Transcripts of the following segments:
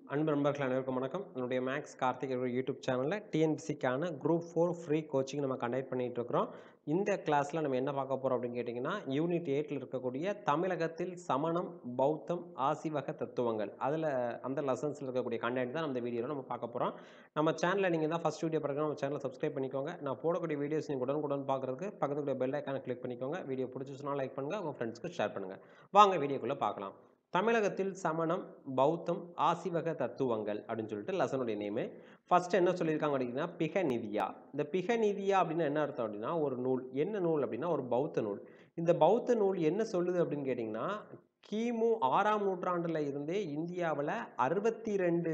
அன்பு நண்பர்கள் அனைவருக்கும் வணக்கம் என்னுடைய மேக்ஸ் கார்த்திக் ஒரு யூடியூப் சேனலில் டிஎன்பிசிக்கான குரூப் ஃபோர் ஃப்ரீ கோச்சிங் நம்ம கண்டக்ட் பண்ணிட்டு இருக்கிறோம் இந்த கிளாஸில் நம்ம என்ன பார்க்க போகிறோம் அப்படின்னு கேட்டிங்கன்னா யூனிட் எயிட்டில் இருக்கக்கூடிய தமிழகத்தில் சமணம் பௌத்தம் ஆசிவக தத்துவங்கள் அதில் அந்த லெசன்ஸில் இருக்கக்கூடிய கண்டென்ட் தான் நம்ம வீடியோவில் நம்ம பார்க்க போகிறோம் நம்ம சேனலில் நீங்கள் தான் ஃபஸ்ட் வீடியோ பார்க்குறோம் நம்ம சேனலை சப்ஸ்கிரைப் பண்ணிக்கோங்க நான் போடக்கூடிய வீடியோஸ் நீங்கள் உடனுக்குடன் பார்க்குறதுக்கு பக்கத்துடைய பெல் ஐக்கான கிளிக் பண்ணிக்கோங்க வீடியோ பிடிச்சிச்சுனா லைக் பண்ணுங்கள் உங்கள் ஃப்ரெண்ட்ஸ்க்கு ஷேர் பண்ணுங்கள் வாங்க வீடியோக்குள்ளே பார்க்கலாம் தமிழகத்தில் சமணம் பௌத்தம் ஆசிவக தத்துவங்கள் அப்படின்னு சொல்லிட்டு லெசனுடைய நேமு ஃபர்ஸ்ட் என்ன சொல்லியிருக்காங்க அப்படின்னா பிக நிதியா இந்த பிக நிதியா அப்படின்னா என்ன அர்த்தம் அப்படின்னா ஒரு நூல் என்ன நூல் அப்படின்னா ஒரு பௌத்த நூல் இந்த பௌத்த நூல் என்ன சொல்லுது அப்படின்னு கேட்டிங்கன்னா கிமு ஆறாம் நூற்றாண்டுல இருந்தே இந்தியாவில் அறுபத்தி ரெண்டு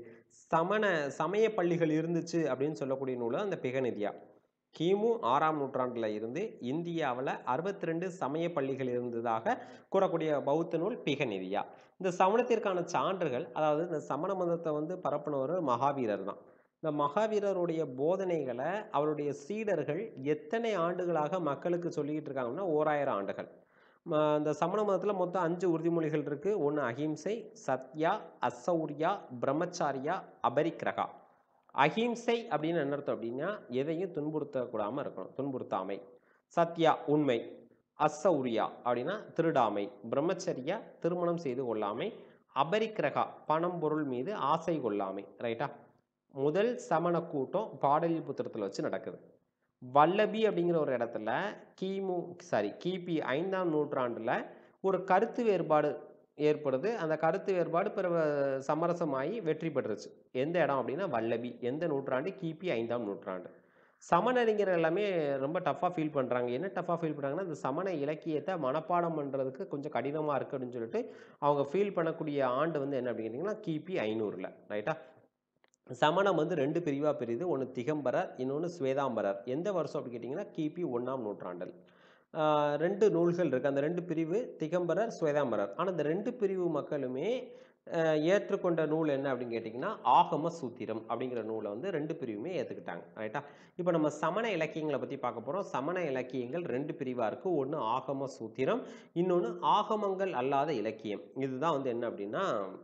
சமண சமய பள்ளிகள் இருந்துச்சு அப்படின்னு சொல்லக்கூடிய நூல் அந்த பிகநிதியா கிமு ஆறாம் நூற்றாண்டுல இருந்து இந்தியாவில் அறுபத்தி ரெண்டு சமய பள்ளிகள் இருந்ததாக கூறக்கூடிய பௌத்த நூல் பிகநிதியா இந்த சமணத்திற்கான சான்றுகள் அதாவது இந்த சமண மதத்தை வந்து பரப்புனவர் மகாவீரர் தான் இந்த மகாவீரருடைய போதனைகளை அவருடைய சீடர்கள் எத்தனை ஆண்டுகளாக மக்களுக்கு சொல்லிக்கிட்டு இருக்காங்கன்னா ஓராயிரம் ஆண்டுகள் ம- இந்த சமண மதத்தில் மொத்தம் அஞ்சு உறுதிமொழிகள் இருக்கு ஒன்று அஹிம்சை சத்யா அசௌரியா பிரம்மச்சாரியா அபரிக்கிரகா அஹிம்சை அப்படின்னு என்ன அர்த்தம் அப்படின்னா எதையும் துன்புறுத்தக்கூடாமல் இருக்கணும் துன்புறுத்தாமை சத்யா உண்மை அசௌரியா அப்படின்னா திருடாமை பிரம்மச்சரியா திருமணம் செய்து கொள்ளாமை அபரிக்கிரகா பணம் பொருள் மீது ஆசை கொள்ளாமை ரைட்டா முதல் சமண கூட்டம் பாடலில் புத்திரத்தில் வச்சு நடக்குது வல்லபி அப்படிங்கிற ஒரு இடத்துல கிமு சாரி கிபி ஐந்தாம் நூற்றாண்டுல ஒரு கருத்து வேறுபாடு ஏற்படுது அந்த கருத்து வேறுபாடு பிறகு சமரசமாகி வெற்றி பெற்றுச்சு எந்த இடம் அப்படின்னா வல்லபி எந்த நூற்றாண்டு கிபி ஐந்தாம் நூற்றாண்டு சமணறிஞர் எல்லாமே ரொம்ப டஃப்பாக ஃபீல் பண்ணுறாங்க என்ன டஃப்பாக ஃபீல் பண்ணுறாங்கன்னா இந்த சமண இலக்கியத்தை மனப்பாடம் பண்ணுறதுக்கு கொஞ்சம் கடினமாக இருக்குது அப்படின்னு சொல்லிட்டு அவங்க ஃபீல் பண்ணக்கூடிய ஆண்டு வந்து என்ன அப்படின்னு கேட்டிங்கன்னா கிபி ஐநூறில் ரைட்டா சமணம் வந்து ரெண்டு பிரிவாக பிரியுது ஒன்று திகம்பரர் இன்னொன்று ஸ்வேதாம்பரர் எந்த வருஷம் அப்படி கேட்டிங்கன்னா கிபி ஒன்றாம் நூற்றாண்டில் ஆஹ் ரெண்டு நூல்கள் இருக்குது அந்த ரெண்டு பிரிவு திகம்பரர் ஸ்வேதாம்பரர் ஆனால் இந்த ரெண்டு பிரிவு மக்களுமே ஆஹ் ஏற்றுக்கொண்ட நூல் என்ன அப்படின்னு கேட்டிங்கன்னா ஆகம சூத்திரம் அப்படிங்கிற நூலை வந்து ரெண்டு பிரிவுமே ஏற்றுக்கிட்டாங்க ரைட்டா இப்போ நம்ம சமண இலக்கியங்களை பற்றி பார்க்க போகிறோம் சமண இலக்கியங்கள் ரெண்டு பிரிவாக இருக்குது ஒன்று ஆகம சூத்திரம் இன்னொன்று ஆகமங்கள் அல்லாத இலக்கியம் இதுதான் வந்து என்ன அப்படின்னா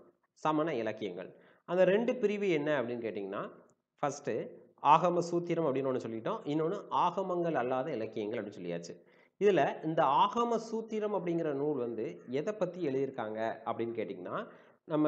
சமண இலக்கியங்கள் அந்த ரெண்டு பிரிவு என்ன அப்படின்னு கேட்டிங்கன்னா ஃபஸ்ட்டு ஆகம சூத்திரம் அப்படின்னு ஒன்று சொல்லிட்டோம் இன்னொன்று ஆகமங்கள் அல்லாத இலக்கியங்கள் அப்படின்னு சொல்லியாச்சு இதில் இந்த ஆகம சூத்திரம் அப்படிங்கிற நூல் வந்து எதை பற்றி எழுதியிருக்காங்க அப்படின்னு கேட்டிங்கன்னா நம்ம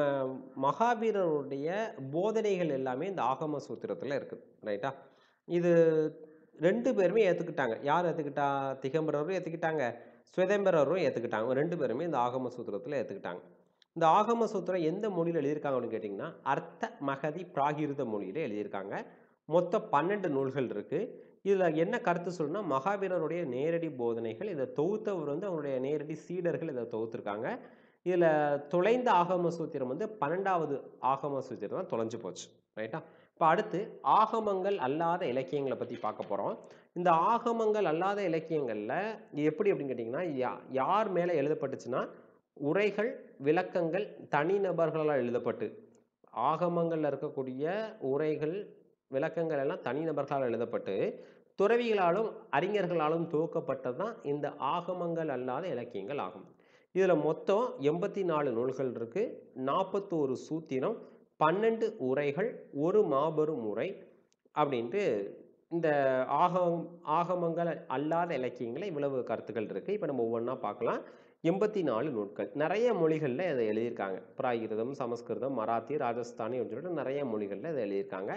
மகாவீரருடைய போதனைகள் எல்லாமே இந்த ஆகம சூத்திரத்தில் இருக்குது ரைட்டா இது ரெண்டு பேருமே ஏற்றுக்கிட்டாங்க யார் ஏற்றுக்கிட்டா திகம்பரரும் ஏற்றுக்கிட்டாங்க சுவேதம்பரரும் ஏற்றுக்கிட்டாங்க ரெண்டு பேருமே இந்த ஆகம சூத்திரத்தில் ஏற்றுக்கிட்டாங்க இந்த ஆகம சூத்திரம் எந்த மொழியில் எழுதியிருக்காங்க அப்படின்னு கேட்டிங்கன்னா அர்த்த மகதி பிராகிருத மொழியில் எழுதியிருக்காங்க மொத்தம் பன்னெண்டு நூல்கள் இருக்குது இதில் என்ன கருத்து சொல்லணும்னா மகாவீரருடைய நேரடி போதனைகள் இதை தொகுத்தவர் வந்து அவருடைய நேரடி சீடர்கள் இதை தொகுத்திருக்காங்க இதில் தொலைந்த ஆகம சூத்திரம் வந்து பன்னெண்டாவது ஆகம சூத்திரம் தான் தொலைஞ்சு போச்சு ரைட்டா இப்போ அடுத்து ஆகமங்கள் அல்லாத இலக்கியங்களை பற்றி பார்க்க போகிறோம் இந்த ஆகமங்கள் அல்லாத இலக்கியங்களில் இது எப்படி அப்படின்னு கேட்டிங்கன்னா யா யார் மேலே எழுதப்பட்டுச்சுன்னா உரைகள் விளக்கங்கள் தனிநபர்களால் எழுதப்பட்டு ஆகமங்களில் இருக்கக்கூடிய உரைகள் விளக்கங்கள் எல்லாம் தனிநபர்களால் எழுதப்பட்டு துறவிகளாலும் அறிஞர்களாலும் துவக்கப்பட்டது தான் இந்த ஆகமங்கள் அல்லாத இலக்கியங்கள் ஆகும் இதில் மொத்தம் எண்பத்தி நாலு நூல்கள் இருக்குது நாற்பத்தோரு சூத்திரம் பன்னெண்டு உரைகள் ஒரு மாபெரும் உரை அப்படின்ட்டு இந்த ஆகம் ஆகமங்கள் அல்லாத இலக்கியங்களில் இவ்வளவு கருத்துக்கள் இருக்குது இப்போ நம்ம ஒவ்வொன்றா பார்க்கலாம் எண்பத்தி நாலு நூட்கள் நிறைய மொழிகளில் இதை எழுதியிருக்காங்க பிராகிருதம் சமஸ்கிருதம் மராத்தி ராஜஸ்தானி அப்படின்னு சொல்லிட்டு நிறைய மொழிகளில் இதை எழுதியிருக்காங்க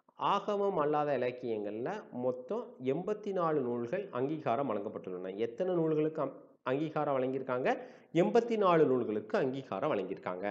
ஆகமம் அல்லாத இலக்கியங்களில் மொத்தம் எண்பத்தி நாலு நூல்கள் அங்கீகாரம் வழங்கப்பட்டுள்ளன எத்தனை நூல்களுக்கு அம்- அங்கீகாரம் வழங்கியிருக்காங்க எண்பத்தி நாலு நூல்களுக்கு அங்கீகாரம் வழங்கியிருக்காங்க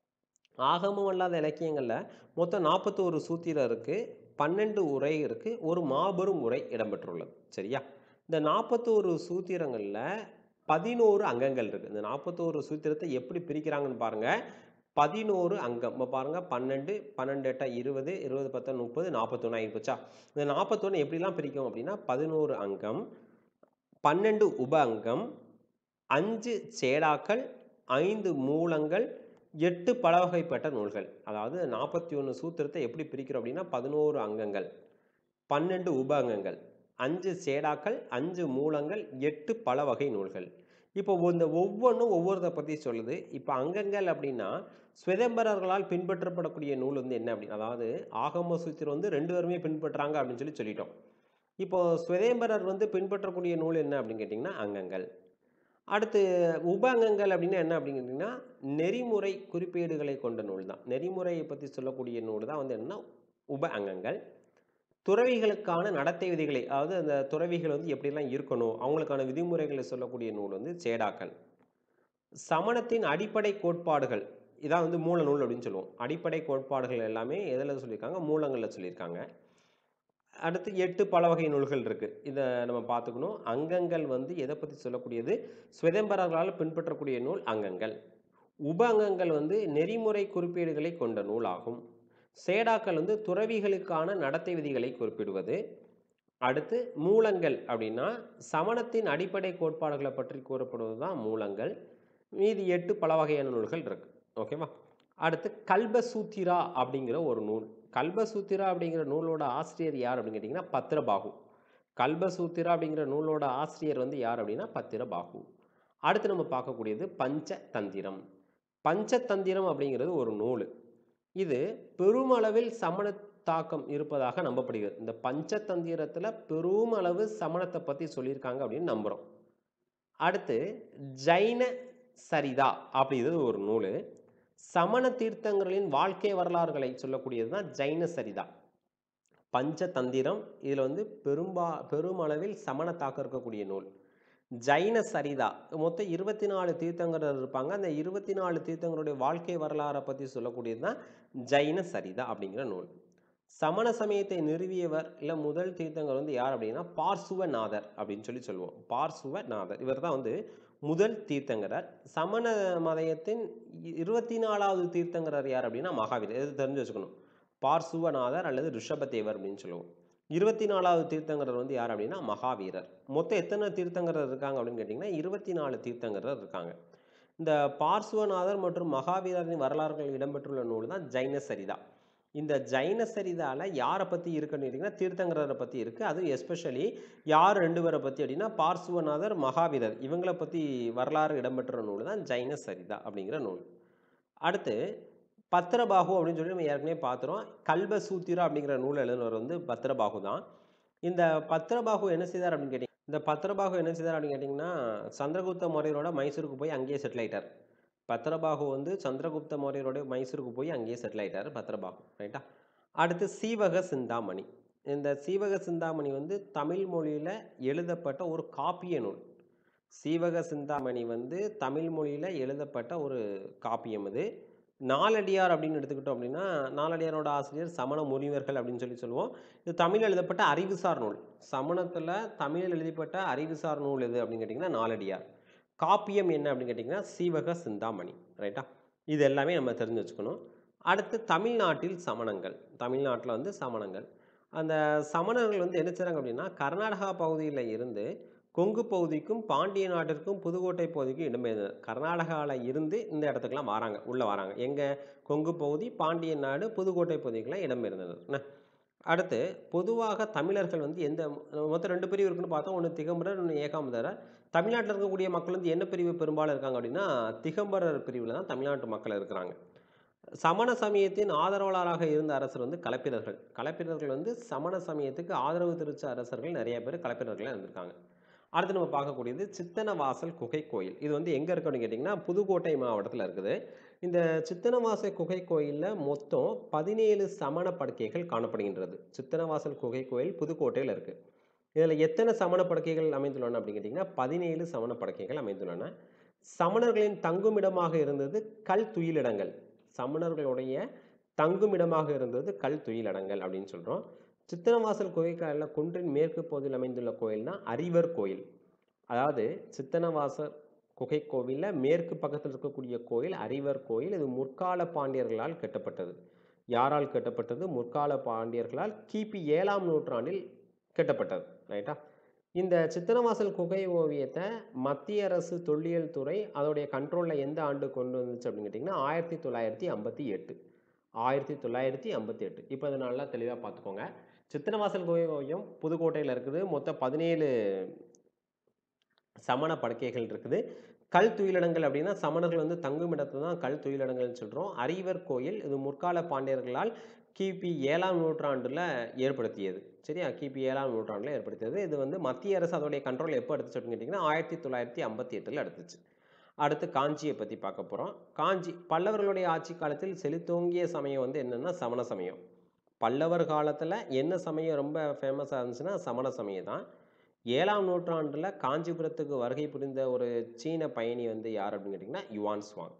ஆகமம் அல்லாத இலக்கியங்களில் மொத்தம் நாற்பத்தோரு சூத்திரம் இருக்குது பன்னெண்டு உரை இருக்குது ஒரு மாபெரும் உரை இடம்பெற்றுள்ளது சரியா இந்த நாற்பத்தோரு சூத்திரங்களில் பதினோரு அங்கங்கள் இருக்குது இந்த நாற்பத்தோரு சூத்திரத்தை எப்படி பிரிக்கிறாங்கன்னு பாருங்கள் பதினோரு அங்கம் இப்போ பாருங்கள் பன்னெண்டு பன்னெண்டு எட்டா இருபது இருபது பத்தா முப்பது நாற்பத்தொன்று ஆகி போச்சா இந்த நாற்பத்தொன்று எப்படிலாம் பிரிக்கும் அப்படின்னா பதினோரு அங்கம் பன்னெண்டு உப அங்கம் அஞ்சு சேடாக்கள் ஐந்து மூலங்கள் எட்டு பலவகைப்பட்ட நூல்கள் அதாவது நாற்பத்தி ஒன்று சூத்திரத்தை எப்படி பிரிக்கிறோம் அப்படின்னா பதினோரு அங்கங்கள் பன்னெண்டு உப அங்கங்கள் அஞ்சு சேடாக்கள் அஞ்சு மூலங்கள் எட்டு பல வகை நூல்கள் இப்போ இந்த ஒவ்வொன்றும் ஒவ்வொருத்த பற்றி சொல்லுது இப்போ அங்கங்கள் அப்படின்னா சுதம்பரர்களால் பின்பற்றப்படக்கூடிய நூல் வந்து என்ன அப்படின்னு அதாவது ஆகம சூத்திரம் வந்து ரெண்டு பேருமே பின்பற்றுறாங்க அப்படின்னு சொல்லி சொல்லிட்டோம் இப்போ சுதேம்பரர் வந்து பின்பற்றக்கூடிய நூல் என்ன அப்படின்னு கேட்டிங்கன்னா அங்கங்கள் அடுத்து உப அங்கங்கள் அப்படின்னா என்ன அப்படின்னு கேட்டிங்கன்னா நெறிமுறை குறிப்பேடுகளை கொண்ட நூல் தான் நெறிமுறையை பற்றி சொல்லக்கூடிய நூல் தான் வந்து என்னன்னா உப அங்கங்கள் துறவிகளுக்கான நடத்தை விதிகளை அதாவது அந்த துறவிகள் வந்து எப்படிலாம் இருக்கணும் அவங்களுக்கான விதிமுறைகளை சொல்லக்கூடிய நூல் வந்து சேடாக்கள் சமணத்தின் அடிப்படை கோட்பாடுகள் இதான் வந்து மூல நூல் அப்படின்னு சொல்லுவோம் அடிப்படை கோட்பாடுகள் எல்லாமே எதில் சொல்லியிருக்காங்க மூலங்களில் சொல்லியிருக்காங்க அடுத்து எட்டு பல வகை நூல்கள் இருக்குது இதை நம்ம பார்த்துக்கணும் அங்கங்கள் வந்து எதை பற்றி சொல்லக்கூடியது சுதம்பரர்களால் பின்பற்றக்கூடிய நூல் அங்கங்கள் உப அங்கங்கள் வந்து நெறிமுறை குறிப்பீடுகளை கொண்ட நூலாகும் சேடாக்கள் வந்து துறவிகளுக்கான நடத்தை விதிகளை குறிப்பிடுவது அடுத்து மூலங்கள் அப்படின்னா சமணத்தின் அடிப்படை கோட்பாடுகளை பற்றி கூறப்படுவது தான் மூலங்கள் மீதி எட்டு பல வகையான நூல்கள் இருக்கு ஓகேவா அடுத்து கல்பசூத்திரா அப்படிங்கிற ஒரு நூல் கல்பசூத்திரா அப்படிங்கிற நூலோட ஆசிரியர் யார் அப்படின்னு கேட்டிங்கன்னா பத்திரபாகு கல்பசூத்திரா அப்படிங்கிற நூலோட ஆசிரியர் வந்து யார் அப்படின்னா பத்திரபாகு அடுத்து நம்ம பார்க்கக்கூடியது பஞ்சதந்திரம் பஞ்சதந்திரம் அப்படிங்கிறது ஒரு நூல் இது பெருமளவில் சமண தாக்கம் இருப்பதாக நம்பப்படுகிறது இந்த பஞ்சதந்திரத்தில் பெருமளவு சமணத்தை பற்றி சொல்லியிருக்காங்க அப்படின்னு நம்புகிறோம் அடுத்து ஜைன சரிதா அப்படிங்கிறது ஒரு நூல் சமண தீர்த்தங்களின் வாழ்க்கை வரலாறுகளை சொல்லக்கூடியது தான் ஜைன சரிதா பஞ்சதந்திரம் இதில் வந்து பெரும்பா பெருமளவில் சமண தாக்கம் இருக்கக்கூடிய நூல் ஜைன சரிதா மொத்தம் இருபத்தி நாலு தீர்த்தங்கரர் இருப்பாங்க அந்த இருபத்தி நாலு தீர்த்தங்கருடைய வாழ்க்கை வரலாறை பற்றி சொல்லக்கூடியது தான் ஜைன சரிதா அப்படிங்கிற நூல் சமண சமயத்தை நிறுவியவர் இல்லை முதல் தீர்த்தங்கர் வந்து யார் அப்படின்னா பார்சுவநாதர் அப்படின்னு சொல்லி சொல்லுவோம் பார்சுவநாதர் இவர் தான் வந்து முதல் தீர்த்தங்கரர் சமண மதயத்தின் இருபத்தி நாலாவது தீர்த்தங்கரர் யார் அப்படின்னா மகாவீரர் இது தெரிஞ்சு வச்சுக்கணும் பார்சுவநாதர் அல்லது ரிஷபதேவர் அப்படின்னு சொல்லுவோம் இருபத்தி நாலாவது தீர்த்தங்கரர் வந்து யார் அப்படின்னா மகாவீரர் மொத்தம் எத்தனை தீர்த்தங்கரர் இருக்காங்க அப்படின்னு கேட்டிங்கன்னா இருபத்தி நாலு தீர்த்தங்கரர் இருக்காங்க இந்த பார்சுவநாதர் மற்றும் மகாவீரரின் வரலாறுகள் இடம்பெற்றுள்ள நூல் தான் ஜைன சரிதா இந்த ஜைன சரிதால யாரை பற்றி இருக்குன்னு கேட்டிங்கன்னா தீர்த்தங்கரரை பற்றி இருக்குது அதுவும் எஸ்பெஷலி யார் ரெண்டு பேரை பற்றி அப்படின்னா பார்சுவநாதர் மகாவீரர் இவங்களை பற்றி வரலாறு இடம்பெற்ற நூல் தான் ஜைன சரிதா அப்படிங்கிற நூல் அடுத்து பத்திரபாகு அப்படின்னு சொல்லி நம்ம ஏற்கனவே பார்த்துறோம் கல்பசூத்திரா அப்படிங்கிற நூல் எழுதினவர் வந்து பத்திரபாகு தான் இந்த பத்திரபாகு என்ன செய்தார் அப்படின்னு கேட்டிங்க இந்த பத்திரபாகு என்ன செய்தார் அப்படின்னு கேட்டிங்கன்னா சந்திரகுப்த மௌரியரோட மைசூருக்கு போய் அங்கேயே செட்டில் ஆயிட்டார் பத்திரபாகு வந்து சந்திரகுப்த மௌரியரோட மைசூருக்கு போய் அங்கேயே செட்டில் ஆயிட்டார் பத்திரபாகு ரைட்டா அடுத்து சீவக சிந்தாமணி இந்த சீவக சிந்தாமணி வந்து தமிழ் மொழியில் எழுதப்பட்ட ஒரு காப்பிய நூல் சீவக சிந்தாமணி வந்து தமிழ் மொழியில் எழுதப்பட்ட ஒரு காப்பியம் இது நாலடியார் அப்படின்னு எடுத்துக்கிட்டோம் அப்படின்னா நாலடியாரோட ஆசிரியர் சமண முனிவர்கள் அப்படின்னு சொல்லி சொல்லுவோம் இது தமிழ் எழுதப்பட்ட அறிவுசார் நூல் சமணத்தில் தமிழில் எழுதப்பட்ட அறிவுசார் நூல் எது அப்படின்னு கேட்டிங்கன்னா நாலடியார் காப்பியம் என்ன அப்படின்னு கேட்டிங்கன்னா சீவக சிந்தாமணி ரைட்டா இது எல்லாமே நம்ம தெரிஞ்சு வச்சுக்கணும் அடுத்து தமிழ்நாட்டில் சமணங்கள் தமிழ்நாட்டில் வந்து சமணங்கள் அந்த சமணர்கள் வந்து என்ன செய்கிறாங்க அப்படின்னா கர்நாடகா பகுதியில் இருந்து கொங்கு பகுதிக்கும் பாண்டிய நாட்டிற்கும் புதுக்கோட்டை பகுதிக்கும் இடம்பெயர்ந்தனர் கர்நாடகாவில் இருந்து இந்த இடத்துக்குலாம் வராங்க உள்ளே வராங்க எங்கே கொங்கு பகுதி பாண்டிய நாடு புதுக்கோட்டை பகுதிக்கெலாம் இடம்பெயர்ந்தனர் என்ன அடுத்து பொதுவாக தமிழர்கள் வந்து எந்த மொத்தம் ரெண்டு பிரிவு இருக்குன்னு பார்த்தோம் ஒன்று திகம்பரர் ஒன்று ஏகாம்பரர் தமிழ்நாட்டில் இருக்கக்கூடிய மக்கள் வந்து என்ன பிரிவு பெரும்பாலும் இருக்காங்க அப்படின்னா திகம்பரர் பிரிவில் தான் தமிழ்நாட்டு மக்கள் இருக்கிறாங்க சமண சமயத்தின் ஆதரவாளராக இருந்த அரசர் வந்து கலப்பிரர்கள் கலப்பிரர்கள் வந்து சமண சமயத்துக்கு ஆதரவு தெரிவித்த அரசர்கள் நிறைய பேர் கலப்பிரர்களாக இருந்திருக்காங்க அடுத்து நம்ம பார்க்கக்கூடியது சித்தனவாசல் குகை கோயில் இது வந்து எங்கே இருக்குன்னு கேட்டிங்கன்னா புதுக்கோட்டை மாவட்டத்தில் இருக்குது இந்த சித்தனவாசல் குகை கோயிலில் மொத்தம் பதினேழு சமண படுக்கைகள் காணப்படுகின்றது சித்தனவாசல் குகை கோயில் புதுக்கோட்டையில் இருக்குது இதில் எத்தனை சமண படுக்கைகள் அமைந்துள்ளன அப்படின்னு கேட்டிங்கன்னா பதினேழு சமண படுக்கைகள் அமைந்துள்ளன சமணர்களின் தங்குமிடமாக இருந்தது கல் துயிலிடங்கள் சமணர்களுடைய தங்குமிடமாக இருந்தது கல் துயிலிடங்கள் அப்படின்னு சொல்கிறோம் சித்தனவாசல் கோயில்களில் குன்றின் மேற்கு பகுதியில் அமைந்துள்ள கோயில்னா அரிவர் கோயில் அதாவது சித்தனவாசல் குகை கோவிலில் மேற்கு பக்கத்தில் இருக்கக்கூடிய கோயில் அரிவர் கோயில் இது முற்கால பாண்டியர்களால் கட்டப்பட்டது யாரால் கட்டப்பட்டது முற்கால பாண்டியர்களால் கிபி ஏழாம் நூற்றாண்டில் கட்டப்பட்டது ரைட்டா இந்த சித்தனவாசல் குகை ஓவியத்தை மத்திய அரசு தொல்லியல் துறை அதோடைய கண்ட்ரோலில் எந்த ஆண்டு கொண்டு வந்துச்சு அப்படின்னு கேட்டிங்கன்னா ஆயிரத்தி தொள்ளாயிரத்தி ஐம்பத்தி எட்டு ஆயிரத்தி தொள்ளாயிரத்தி ஐம்பத்தி எட்டு இப்போ அதை நல்லா தெளிவாக பார்த்துக்கோங்க சித்தனவாசல் குகை ஓவியம் புதுக்கோட்டையில் இருக்குது மொத்தம் பதினேழு சமண படுக்கைகள் இருக்குது கல் துயிலிடங்கள் அப்படின்னா சமணர்கள் வந்து தங்கும் இடத்தை தான் கல் துயிலிடங்கள்னு சொல்கிறோம் அரியவர் கோயில் இது முற்கால பாண்டியர்களால் கிபி ஏழாம் நூற்றாண்டில் ஏற்படுத்தியது சரியா கிபி ஏழாம் நூற்றாண்டில் ஏற்படுத்தியது இது வந்து மத்திய அரசு அதோடைய கண்ட்ரோல் எப்போ எடுத்துச்சு அப்படின்னு கேட்டிங்கன்னா ஆயிரத்தி தொள்ளாயிரத்தி ஐம்பத்தி எட்டில் எடுத்துச்சு அடுத்து காஞ்சியை பற்றி பார்க்க போகிறோம் காஞ்சி பல்லவர்களுடைய ஆட்சி காலத்தில் செழித்தோங்கிய சமயம் வந்து என்னென்னா சமண சமயம் பல்லவர் காலத்தில் என்ன சமயம் ரொம்ப ஃபேமஸாக இருந்துச்சுன்னா சமண சமயம் தான் ஏழாம் நூற்றாண்டில் காஞ்சிபுரத்துக்கு வருகை புரிந்த ஒரு சீன பயணி வந்து யார் அப்படின்னு கேட்டிங்கன்னா யுவான் ஸ்வாங்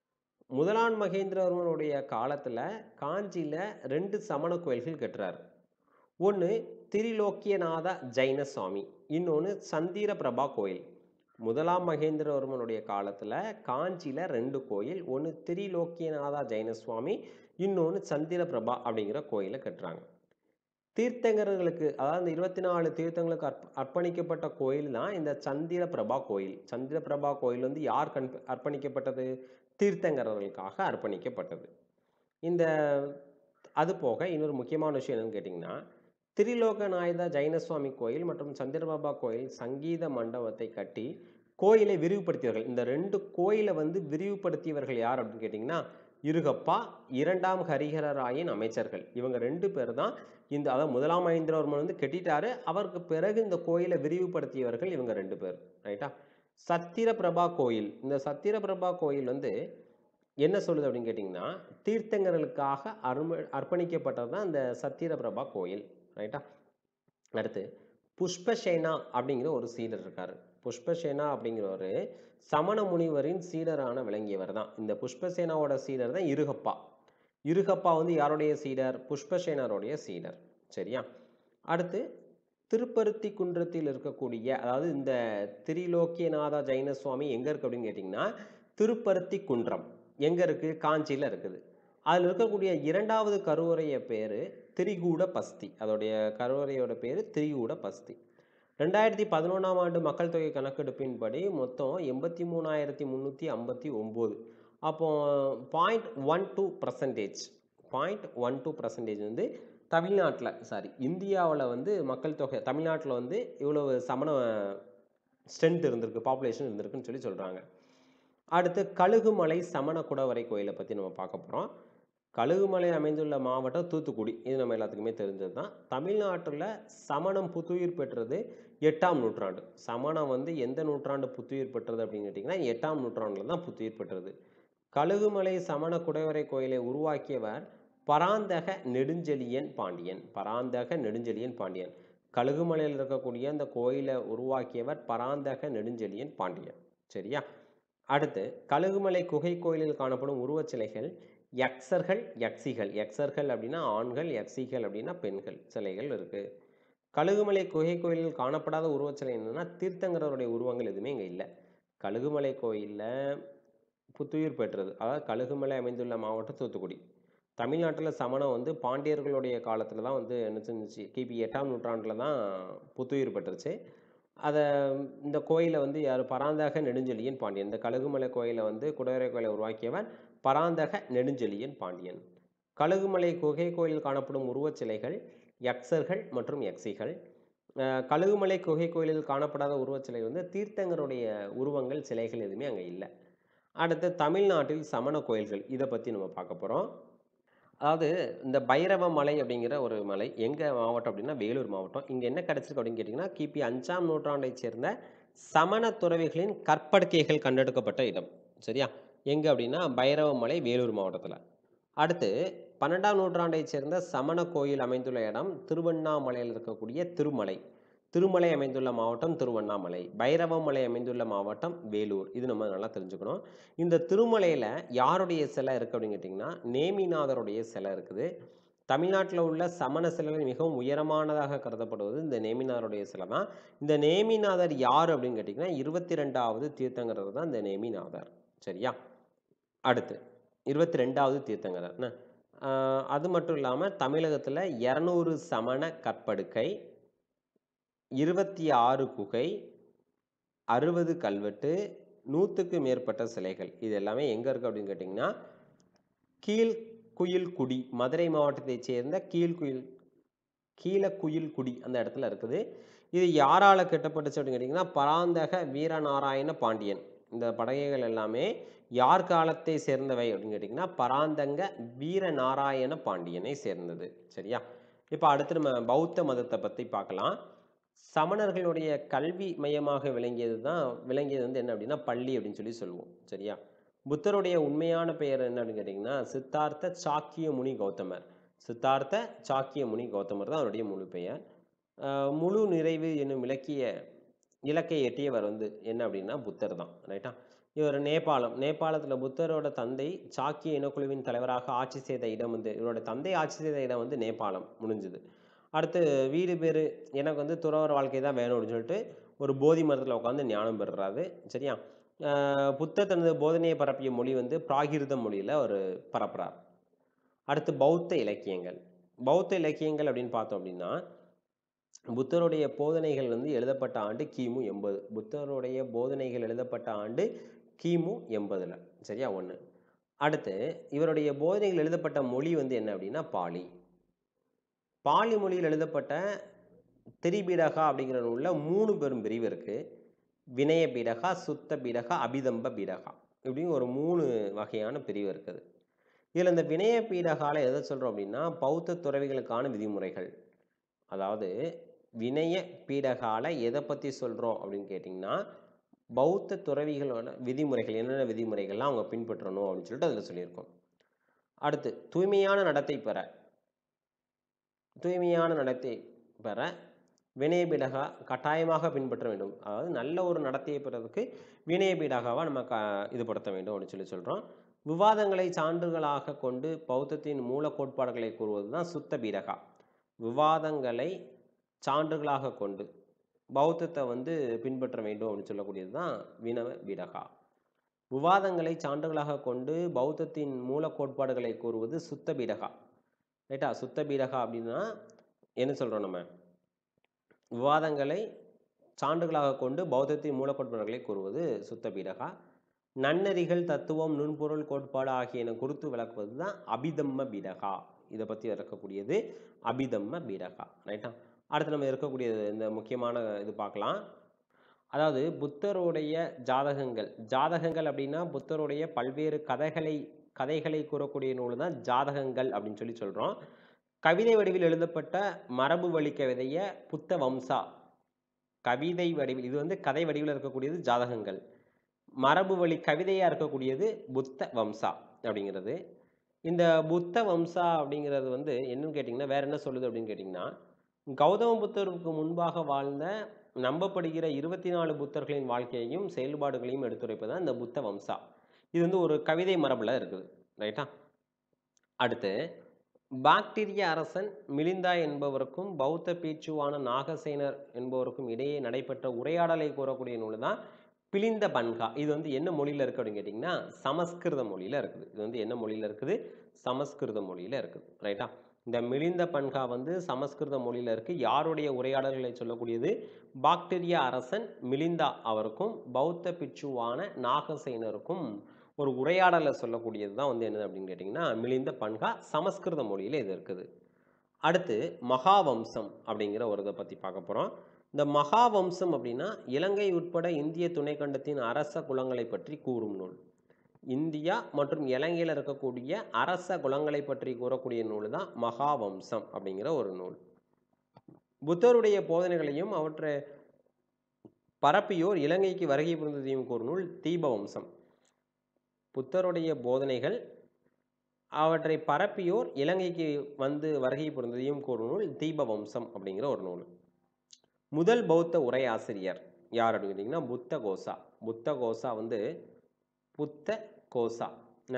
முதலாம் மகேந்திரவர்மனுடைய காலத்தில் காஞ்சியில் ரெண்டு சமண கோயில்கள் கட்டுறாரு ஒன்று திரிலோக்கியநாத ஜைன சுவாமி இன்னொன்று சந்திர பிரபா கோயில் முதலாம் மகேந்திரவர்மனுடைய காலத்தில் காஞ்சியில் ரெண்டு கோயில் ஒன்று திரிலோக்கியநாதா ஜைன சுவாமி இன்னொன்று சந்திர பிரபா அப்படிங்கிற கோயிலை கட்டுறாங்க தீர்த்தங்கர்களுக்கு அதாவது இந்த இருபத்தி நாலு தீர்த்தங்களுக்கு அர்ப்ப அர்ப்பணிக்கப்பட்ட கோயில் தான் இந்த சந்திர பிரபா கோயில் சந்திர பிரபா கோயில் வந்து யார் கண் அர்ப்பணிக்கப்பட்டது தீர்த்தங்கரர்களுக்காக அர்ப்பணிக்கப்பட்டது இந்த அது போக இன்னொரு முக்கியமான விஷயம் என்னன்னு கேட்டிங்கன்னா திரிலோகநாயத ஜைனசுவாமி கோயில் மற்றும் சந்திரபாபா கோயில் சங்கீத மண்டபத்தை கட்டி கோயிலை விரிவுபடுத்தியவர்கள் இந்த ரெண்டு கோயிலை வந்து விரிவுபடுத்தியவர்கள் யார் அப்படின்னு கேட்டிங்கன்னா இருகப்பா இரண்டாம் ஹரிஹரராயின் அமைச்சர்கள் இவங்க ரெண்டு பேர் தான் இந்த அதாவது முதலாம் மகேந்திரவர்மன் வந்து கட்டிட்டாரு அவருக்கு பிறகு இந்த கோயிலை விரிவுபடுத்தியவர்கள் இவங்க ரெண்டு பேர் ரைட்டா சத்திர பிரபா கோயில் இந்த சத்திர பிரபா கோயில் வந்து என்ன சொல்லுது அப்படின்னு கேட்டிங்கன்னா தீர்த்தங்கர்களுக்காக அரும அர்ப்பணிக்கப்பட்டது தான் இந்த சத்திர பிரபா கோயில் ரைட்டா அடுத்து புஷ்பசேனா அப்படிங்கிற ஒரு சீடர் இருக்கார் புஷ்பசேனா அப்படிங்கிற ஒரு சமண முனிவரின் சீடரான விளங்கியவர் தான் இந்த புஷ்பசேனாவோட சீடர் தான் இருகப்பா இருகப்பா வந்து யாருடைய சீடர் புஷ்பசேனருடைய சீடர் சரியா அடுத்து திருப்பருத்தி குன்றத்தில் இருக்கக்கூடிய அதாவது இந்த திரிலோக்கியநாதா ஜைன சுவாமி எங்கே இருக்குது அப்படின்னு கேட்டிங்கன்னா திருப்பருத்தி குன்றம் எங்கே இருக்குது காஞ்சியில் இருக்குது அதில் இருக்கக்கூடிய இரண்டாவது கருவறைய பேர் திரிகூட பஸ்தி அதோடைய கருவறையோட பேர் திரிகூட பஸ்தி ரெண்டாயிரத்தி பதினொன்றாம் ஆண்டு மக்கள் தொகை கணக்கெடுப்பின்படி மொத்தம் எண்பத்தி மூணாயிரத்தி முந்நூற்றி ஐம்பத்தி ஒம்பது அப்போ point one two percentage point one two percentage வந்து தமிழ்நாட்டில் சாரி இந்தியாவில் வந்து மக்கள் தொகை தமிழ்நாட்டில் வந்து இவ்வளவு சமண ஸ்ட்ரென்த் இருந்திருக்கு பாப்புலேஷன் இருந்திருக்குன்னு சொல்லி சொல்கிறாங்க அடுத்து கழுகுமலை சமண குடவரை கோயிலை பற்றி நம்ம பார்க்க போகிறோம் கழுகுமலை அமைந்துள்ள மாவட்டம் தூத்துக்குடி இது நம்ம எல்லாத்துக்குமே தெரிஞ்சது தான் தமிழ்நாட்டில் சமணம் புத்துயிர் பெற்றது எட்டாம் நூற்றாண்டு சமணம் வந்து எந்த நூற்றாண்டு புத்துயிர் பெற்றது அப்படின்னு கேட்டிங்கன்னா எட்டாம் நூற்றாண்டில் தான் புத்துயிர் பெற்றது கழுகுமலை சமண குடைவரை கோயிலை உருவாக்கியவர் பராந்தக நெடுஞ்செழியன் பாண்டியன் பராந்தக நெடுஞ்செழியன் பாண்டியன் கழுகுமலையில் இருக்கக்கூடிய அந்த கோயிலை உருவாக்கியவர் பராந்தக நெடுஞ்செழியன் பாண்டியன் சரியா அடுத்து கழுகுமலை குகை கோயிலில் காணப்படும் உருவச் சிலைகள் யக்சர்கள் யக்சிகள் யக்சர்கள் அப்படின்னா ஆண்கள் யக்சிகள் அப்படின்னா பெண்கள் சிலைகள் இருக்குது கழுகுமலை குகை கோயிலில் காணப்படாத உருவச் சிலை என்னன்னா தீர்த்தங்கரருடைய உருவங்கள் எதுவுமே இங்கே இல்லை கழுகுமலை கோயிலில் புத்துயிர் பெற்றது அதாவது கழுகுமலை அமைந்துள்ள மாவட்டம் தூத்துக்குடி தமிழ்நாட்டில் சமணம் வந்து பாண்டியர்களுடைய காலத்தில் தான் வந்து என்ன செஞ்சுச்சு கிபி எட்டாம் நூற்றாண்டில் தான் புத்துயிர் பெற்றுச்சு அதை இந்த கோயிலை வந்து யார் பராந்தக நெடுஞ்செழியன் பாண்டியன் இந்த கழுகுமலை கோயிலை வந்து குடைவரை கோயிலை உருவாக்கியவர் பராந்தக நெடுஞ்செழியன் பாண்டியன் கழுகுமலை குகை கோயிலில் காணப்படும் உருவச் சிலைகள் யக்சர்கள் மற்றும் யக்சிகள் அஹ் கழுகுமலை குகை கோயிலில் காணப்படாத உருவச் சிலை வந்து தீர்த்தங்கருடைய உருவங்கள் சிலைகள் எதுவுமே அங்கே இல்லை அடுத்து தமிழ்நாட்டில் சமண கோயில்கள் இதை பற்றி நம்ம பார்க்க போகிறோம் அதாவது இந்த பைரவ மலை அப்படிங்கிற ஒரு மலை எங்கே மாவட்டம் அப்படின்னா வேலூர் மாவட்டம் இங்கே என்ன கிடச்சிருக்கு அப்படின்னு கேட்டிங்கன்னா கிபி அஞ்சாம் நூற்றாண்டைச் சேர்ந்த சமண துறவிகளின் கற்படுக்கைகள் கண்டெடுக்கப்பட்ட இடம் சரியா எங்கே அப்படின்னா பைரவ மலை வேலூர் மாவட்டத்தில் அடுத்து பன்னெண்டாம் நூற்றாண்டைச் சேர்ந்த சமண கோயில் அமைந்துள்ள இடம் திருவண்ணாமலையில் இருக்கக்கூடிய திருமலை திருமலை அமைந்துள்ள மாவட்டம் திருவண்ணாமலை பைரவமலை அமைந்துள்ள மாவட்டம் வேலூர் இது நம்ம நல்லா தெரிஞ்சுக்கணும் இந்த திருமலையில் யாருடைய சிலை இருக்குது அப்படின்னு கேட்டிங்கன்னா நேமிநாதருடைய சிலை இருக்குது தமிழ்நாட்டில் உள்ள சமண சிலைகள் மிகவும் உயரமானதாக கருதப்படுவது இந்த நேமிநாதருடைய சிலை தான் இந்த நேமிநாதர் யார் அப்படின்னு கேட்டிங்கன்னா இருபத்தி ரெண்டாவது தீர்த்தங்கரர் தான் இந்த நேமிநாதர் சரியா அடுத்து இருபத்தி ரெண்டாவது தீர்த்தங்கரர் என்ன? ஆஹ் அது மட்டும் இல்லாமல் தமிழகத்தில் இரநூறு சமண கற்படுக்கை இருபத்தி ஆறு குகை அறுபது கல்வெட்டு நூற்றுக்கு மேற்பட்ட சிலைகள் இது எல்லாமே எங்கே இருக்குது அப்படின்னு கேட்டிங்கன்னா கீழ்குயில்குடி மதுரை மாவட்டத்தைச் சேர்ந்த கீழ்குயில் கீழக்குயில் குடி அந்த இடத்துல இருக்குது இது யாரால கட்டப்பட்டுச்சு அப்படின்னு கேட்டிங்கன்னா பராந்தக வீரநாராயண பாண்டியன் இந்த படகைகள் எல்லாமே யார் காலத்தை சேர்ந்தவை அப்படின்னு கேட்டிங்கன்னா பராந்தக வீரநாராயண பாண்டியனை சேர்ந்தது சரியா இப்போ அடுத்து நம்ம பௌத்த மதத்தை பற்றி பார்க்கலாம் சமணர்களுடைய கல்வி மையமாக விளங்கியது தான் விளங்கியது வந்து என்ன அப்படின்னா பள்ளி அப்படின்னு சொல்லி சொல்லுவோம் சரியா புத்தருடைய உண்மையான பெயர் என்ன அப்படின்னு கேட்டிங்கன்னா சித்தார்த்த சாக்கிய முனி கௌதமர் சித்தார்த்த சாக்கிய முனி கௌதமர் தான் அவருடைய முழு பெயர் அஹ் முழு நிறைவு என்னும் இலக்கிய இலக்கை எட்டியவர் வந்து என்ன அப்படின்னா புத்தர் தான் ரைட்டா இவர் நேபாளம் நேபாளத்தில் புத்தரோட தந்தை சாக்கிய இனக்குழுவின் தலைவராக ஆட்சி செய்த இடம் வந்து இவரோட தந்தை ஆட்சி செய்த இடம் வந்து நேபாளம் முடிஞ்சுது அடுத்து வீடு பேர் எனக்கு வந்து துறவர வாழ்க்கை தான் வேணும் அப்படின்னு சொல்லிட்டு ஒரு போதி மரத்தில் உட்காந்து ஞானம் பெறுறாரு சரியா அஹ் புத்தர் தனது போதனையை பரப்பிய மொழி வந்து பிராகிருத மொழியில் அவர் பரப்புறார் அடுத்து பௌத்த இலக்கியங்கள் பௌத்த இலக்கியங்கள் அப்படின்னு பார்த்தோம் அப்படின்னா புத்தருடைய போதனைகள் வந்து எழுதப்பட்ட ஆண்டு கிமு எண்பது புத்தருடைய போதனைகள் எழுதப்பட்ட ஆண்டு கிமு எண்பதுல சரியா ஒன்று அடுத்து இவருடைய போதனைகள் எழுதப்பட்ட மொழி வந்து என்ன அப்படின்னா பாலி பாலி மொழியில் எழுதப்பட்ட திரிபீடகா அப்படிங்கிற நூலில் மூணு பெரும் பிரிவு இருக்கு வினய பீடகா சுத்த பீடகா அபிதம்ப பீடகா இப்படின்னு ஒரு மூணு வகையான பிரிவு இருக்குது இதில் இந்த வினய பீடகால எதை சொல்கிறோம் அப்படின்னா பௌத்த துறவிகளுக்கான விதிமுறைகள் அதாவது வினய பீடகால எதை பற்றி சொல்கிறோம் அப்படின்னு கேட்டிங்கன்னா பௌத்த துறவிகளோட விதிமுறைகள் என்னென்ன விதிமுறைகள்லாம் அவங்க பின்பற்றணும் அப்படின்னு சொல்லிட்டு அதில் சொல்லியிருக்கோம் அடுத்து தூய்மையான நடத்தை பெற தூய்மையான நடத்தை பெற வினய பீடகா கட்டாயமாக பின்பற்ற வேண்டும் அதாவது நல்ல ஒரு நடத்தையை பெறதுக்கு வினய பீடகாவை நம்ம க இதுபடுத்த வேண்டும் அப்படின்னு சொல்லி சொல்கிறோம் விவாதங்களை சான்றுகளாக கொண்டு பௌத்தத்தின் மூல கோட்பாடுகளை கூறுவது தான் சுத்த பீடகா விவாதங்களை சான்றுகளாக கொண்டு பௌத்தத்தை வந்து பின்பற்ற வேண்டும் அப்படின்னு சொல்லக்கூடியது தான் வினவ பீடகா விவாதங்களை சான்றுகளாக கொண்டு பௌத்தத்தின் மூல கோட்பாடுகளை கூறுவது சுத்த பீடகா ரைட்டா சுத்த பீடகா அப்படின்னா என்ன சொல்கிறோம் நம்ம விவாதங்களை சான்றுகளாக கொண்டு பௌத்தத்தின் மூல கோட்பாடுகளை கூறுவது சுத்த பீடகா நன்னெறிகள் தத்துவம் நுண்பொருள் கோட்பாடு ஆகியன குறித்து விளக்குவது தான் அபிதம்ம பீடகா இதை பற்றி இருக்கக்கூடியது அபிதம்ம பீடகா ரைட்டா அடுத்து நம்ம இருக்கக்கூடியது இந்த முக்கியமான இது பார்க்கலாம் அதாவது புத்தருடைய ஜாதகங்கள் ஜாதகங்கள் அப்படின்னா புத்தருடைய பல்வேறு கதைகளை கதைகளை கூறக்கூடிய நூல் தான் ஜாதகங்கள் அப்படின்னு சொல்லி சொல்கிறோம் கவிதை வடிவில் எழுதப்பட்ட மரபு வழி கவிதைய புத்த வம்சா கவிதை வடிவில் இது வந்து கதை வடிவில் இருக்கக்கூடியது ஜாதகங்கள் மரபு வழி கவிதையாக இருக்கக்கூடியது புத்த வம்சா அப்படிங்கிறது இந்த புத்த வம்சா அப்படிங்கிறது வந்து என்னன்னு கேட்டிங்கன்னா வேற என்ன சொல்லுது அப்படின்னு கேட்டிங்கன்னா கௌதம புத்தருக்கு முன்பாக வாழ்ந்த நம்பப்படுகிற இருபத்தி நாலு புத்தர்களின் வாழ்க்கையையும் செயல்பாடுகளையும் எடுத்துரைப்பது தான் இந்த புத்த வம்சா இது வந்து ஒரு கவிதை மரபில் இருக்குது ரைட்டா அடுத்து பாக்டீரிய அரசன் மிலிந்தா என்பவருக்கும் பௌத்த பீச்சுவான நாகசேனர் என்பவருக்கும் இடையே நடைபெற்ற உரையாடலை கூறக்கூடிய நூல் தான் பிலிந்த பன்கா இது வந்து என்ன மொழியில் இருக்குது அப்படின்னு கேட்டிங்கன்னா சமஸ்கிருத மொழியில் இருக்குது இது வந்து என்ன மொழியில் இருக்குது சமஸ்கிருத மொழியில் இருக்குது ரைட்டா இந்த மிலிந்த பன்கா வந்து சமஸ்கிருத மொழியில் இருக்குது யாருடைய உரையாடல்களை சொல்லக்கூடியது பாக்டீரியா அரசன் மிலிந்தா அவருக்கும் பௌத்த பிட்சுவான நாகசேனருக்கும் ஒரு உரையாடலை சொல்லக்கூடியது தான் வந்து என்னது அப்படின்னு கேட்டிங்கன்னா மிலிந்த பன்கா சமஸ்கிருத மொழியில் இது இருக்குது அடுத்து மகாவம்சம் அப்படிங்கிற ஒரு இதை பற்றி பார்க்க போகிறோம் இந்த மகாவம்சம் அப்படின்னா இலங்கை உட்பட இந்திய துணைக்கண்டத்தின் அரச குலங்களை பற்றி கூறும் நூல் இந்தியா மற்றும் இலங்கையில் இருக்கக்கூடிய அரச குலங்களை பற்றி கூறக்கூடிய நூல் தான் மகாவம்சம் அப்படிங்கிற ஒரு நூல் புத்தருடைய போதனைகளையும் அவற்றை பரப்பியோர் இலங்கைக்கு வருகை புரிந்ததையும் கூறும் நூல் தீபவம்சம் புத்தருடைய போதனைகள் அவற்றை பரப்பியோர் இலங்கைக்கு வந்து வருகை புரிந்ததையும் கூறும் நூல் தீபவம்சம் அப்படிங்கிற ஒரு நூல் முதல் பௌத்த உரையாசிரியர் யார் அப்படின்னு கேட்டிங்கன்னா புத்த கோசா புத்த கோசா வந்து புத்த கோசா என்ன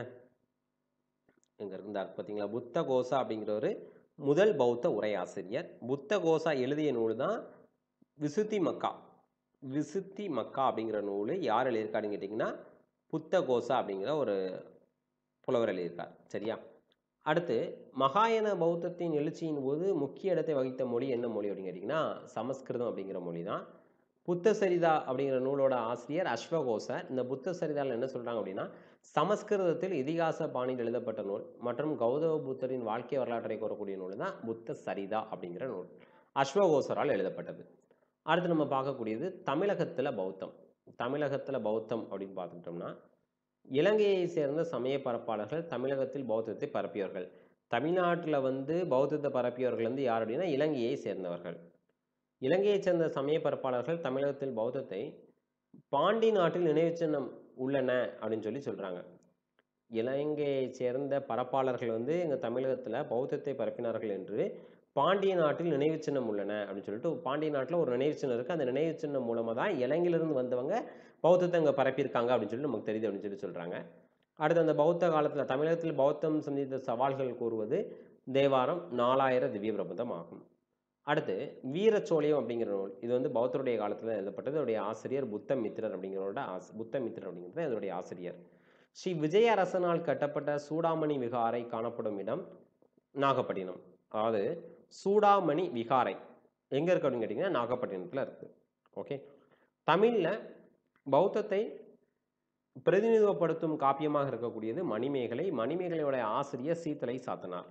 எங்க இருந்தார் பார்த்தீங்களா புத்த கோசா அப்படிங்கிறவர் முதல் பௌத்த உரையாசிரியர் புத்த கோசா எழுதிய நூல் தான் விசுத்தி மக்கா விசுத்தி மக்கா அப்படிங்கிற நூல் யார் எழுதியிருக்காருன்னு கேட்டிங்கன்னா புத்த கோசா அப்படிங்கிற ஒரு புலவர் எழுதியிருக்கார் சரியா அடுத்து மகாயன பௌத்தத்தின் எழுச்சியின் போது முக்கிய இடத்தை வகித்த மொழி என்ன மொழி அப்படின்னு கேட்டிங்கன்னா சமஸ்கிருதம் அப்படிங்கிற மொழி தான் புத்த சரிதா அப்படிங்கிற நூலோட ஆசிரியர் அஸ்வகோசர் இந்த புத்த சரிதாவில் என்ன சொல்கிறாங்க அப்படின்னா சமஸ்கிருதத்தில் இதிகாச பாணியில் எழுதப்பட்ட நூல் மற்றும் கௌதம புத்தரின் வாழ்க்கை வரலாற்றை கூறக்கூடிய நூல் தான் புத்த சரிதா அப்படிங்கிற நூல் அஸ்வகோசரால் எழுதப்பட்டது அடுத்து நம்ம பார்க்கக்கூடியது தமிழகத்தில் பௌத்தம் தமிழகத்தில் பௌத்தம் அப்படின்னு பார்த்துக்கிட்டோம்னா இலங்கையை சேர்ந்த சமய பரப்பாளர்கள் தமிழகத்தில் பௌத்தத்தை பரப்பியவர்கள் தமிழ்நாட்டில் வந்து பௌத்தத்தை பரப்பியவர்கள் வந்து யார் அப்படின்னா இலங்கையை சேர்ந்தவர்கள் இலங்கையை சேர்ந்த சமய பரப்பாளர்கள் தமிழகத்தில் பௌத்தத்தை பாண்டி நாட்டில் நினைவுச் சின்னம் உள்ளன அப்படின்னு சொல்லி சொல்கிறாங்க இலங்கையை சேர்ந்த பரப்பாளர்கள் வந்து எங்கள் தமிழகத்தில் பௌத்தத்தை பரப்பினார்கள் என்று பாண்டிய நாட்டில் நினைவுச் சின்னம் உள்ளன அப்படின்னு சொல்லிட்டு பாண்டிய நாட்டில் ஒரு நினைவுச் சின்னம் இருக்குது அந்த நினைவுச் சின்னம் மூலமாக தான் இலங்கையிலிருந்து வந்தவங்க பௌத்தத்தை அங்கே பரப்பியிருக்காங்க அப்படின்னு சொல்லி நமக்கு தெரியுது அப்படின்னு சொல்லி சொல்கிறாங்க அடுத்து அந்த பௌத்த காலத்தில் தமிழகத்தில் பௌத்தம் சந்தித்த சவால்கள் கூறுவது தேவாரம் நாலாயிர திவ்ய பிரபந்தம் ஆகும் அடுத்து வீரச்சோழியம் அப்படிங்கிற நூல் இது வந்து பௌத்தருடைய காலத்தில் எழுதப்பட்டது அதோடைய ஆசிரியர் புத்தமித்திரர் அப்படிங்கிறவரோட ஆஸ் புத்தமித்திரர் அப்படிங்கிறது அதோடைய ஆசிரியர் ஸ்ரீ விஜய அரசனால் கட்டப்பட்ட சூடாமணி விகாரை காணப்படும் இடம் நாகப்பட்டினம் அதாவது சூடாமணி விகாரை எங்கே இருக்கு அப்படின்னு கேட்டிங்கன்னா நாகப்பட்டினத்தில் இருக்குது ஓகே தமிழில் பௌத்தத்தை பிரதிநிதித்துவப்படுத்தும் காப்பியமாக இருக்கக்கூடியது மணிமேகலை மணிமேகலையோட ஆசிரியர் சீத்தலை சாத்தனார்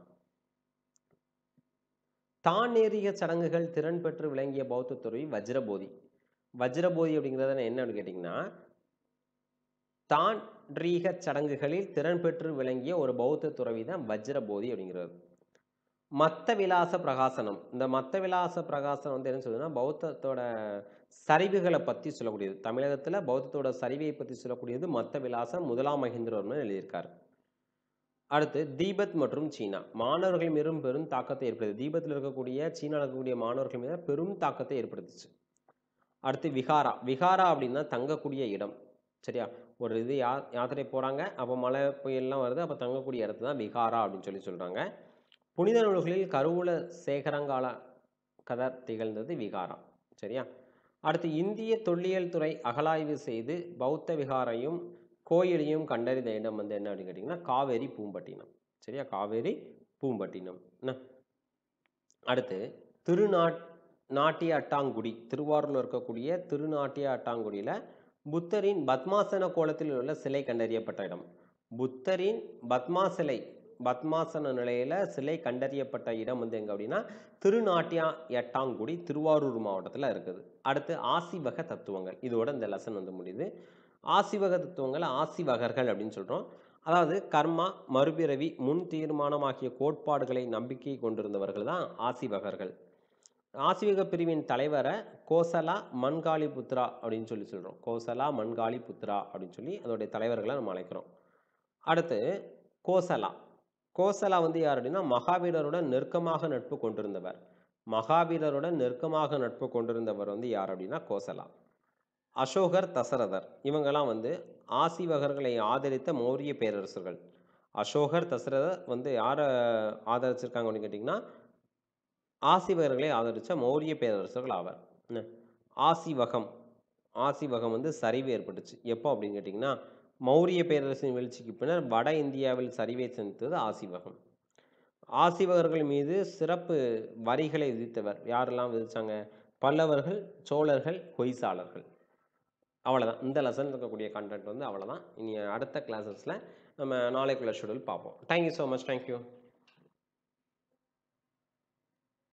தானேறிய சடங்குகள் திறன் பெற்று விளங்கிய பௌத்த துறவி வஜ்ரபோதி வஜ்ரபோதி அப்படிங்கிறத என்ன அப்படின்னு கேட்டிங்கன்னா தான்றீக சடங்குகளில் திறன் பெற்று விளங்கிய ஒரு பௌத்த துறவி தான் வஜ்ரபோதி அப்படிங்கிறது மத்த விலாச பிரகாசனம் இந்த மத்த விலாச பிரகாசனம் வந்து என்ன சொல்லுதுன்னா பௌத்தத்தோட சரிவுகளை பற்றி சொல்லக்கூடியது தமிழகத்தில் பௌத்தத்தோட சரிவை பற்றி சொல்லக்கூடியது மத்த விலாசம் முதலாம் மகேந்திரவர்மன் எழுதியிருக்காரு அடுத்து தீபத் மற்றும் சீனா மாணவர்கள் மீதும் பெரும் தாக்கத்தை ஏற்படுது தீபத்தில் இருக்கக்கூடிய சீனாவில் இருக்கக்கூடிய மாணவர்கள் மீது பெரும் தாக்கத்தை ஏற்படுத்துச்சு அடுத்து விகாரா விகாரா அப்படின்னா தங்கக்கூடிய இடம் சரியா ஒரு இது யா யாத்திரை போகிறாங்க அப்போ மழை புயல்லாம் வருது அப்போ தங்கக்கூடிய இடத்து தான் விகாரா அப்படின்னு சொல்லி சொல்கிறாங்க புனித நூல்களில் கருவூல சேகரங்கால கதர் திகழ்ந்தது விகாரா சரியா அடுத்து இந்திய தொல்லியல் துறை அகலாய்வு செய்து பௌத்த விகாரையும் கோயிலையும் கண்டறிந்த இடம் வந்து என்ன அப்படின்னு கேட்டிங்கன்னா காவேரி பூம்பட்டினம் சரியா காவேரி பூம்பட்டினம் என்ன அடுத்து திருநாட் நாட்டிய அட்டாங்குடி திருவாரூரில் இருக்கக்கூடிய திருநாட்டிய அட்டாங்குடியில் புத்தரின் பத்மாசன கோலத்தில் உள்ள சிலை கண்டறியப்பட்ட இடம் புத்தரின் பத்மா சிலை பத்மாசன நிலையில் சிலை கண்டறியப்பட்ட இடம் வந்து எங்கே அப்படின்னா திருநாட்டியா எட்டாங்குடி திருவாரூர் மாவட்டத்தில் இருக்குது அடுத்து ஆசிவக தத்துவங்கள் இதோட இந்த லெசன் வந்து முடியுது ஆசிவக தத்துவங்கள் ஆசிவகர்கள் அப்படின்னு சொல்கிறோம் அதாவது கர்மா மறுபிறவி முன் தீர்மானம் ஆகிய கோட்பாடுகளை நம்பிக்கை கொண்டிருந்தவர்கள் தான் ஆசிவகர்கள் ஆசிவக பிரிவின் தலைவரை கோசலா மண்காளி புத்ரா அப்படின்னு சொல்லி சொல்கிறோம் கோசலா மண்காளி புத்ரா அப்படின்னு சொல்லி அதோடைய தலைவர்களை நம்ம அழைக்கிறோம் அடுத்து கோசலா கோசலா வந்து யார் அப்படின்னா மகாவீரருடன் நெருக்கமாக நட்பு கொண்டிருந்தவர் மகாவீரருடன் நெருக்கமாக நட்பு கொண்டிருந்தவர் வந்து யார் அப்படின்னா கோசலா அசோகர் தசரதர் இவங்கெல்லாம் வந்து ஆசிவகர்களை ஆதரித்த மௌரிய பேரரசர்கள் அசோகர் தசரதர் வந்து யாரை ஆதரிச்சிருக்காங்க அப்படின்னு கேட்டிங்கன்னா ஆசிவகர்களை ஆதரித்த மௌரிய பேரரசர்கள் ஆவர் என்ன ஆசிவகம் ஆசிவகம் வந்து சரிவு ஏற்பட்டுச்சு எப்போ அப்படின்னு கேட்டிங்கன்னா மௌரிய பேரரசின் வீழ்ச்சிக்கு பின்னர் வட இந்தியாவில் சரிவை சந்தித்தது ஆசிவகம் ஆசிவகர்கள் மீது சிறப்பு வரிகளை விதித்தவர் யாரெல்லாம் விதிச்சாங்க பல்லவர்கள் சோழர்கள் ஹொய்சாளர்கள் அவ்வளோதான் இந்த லெசன் இருக்கக்கூடிய கண்டென்ட் வந்து அவ்வளோதான் இனி அடுத்த கிளாஸஸில் நம்ம நாளைக்குள்ள ஷெடியூல் பார்ப்போம் தேங்க்யூ ஸோ மச் தேங்க்யூ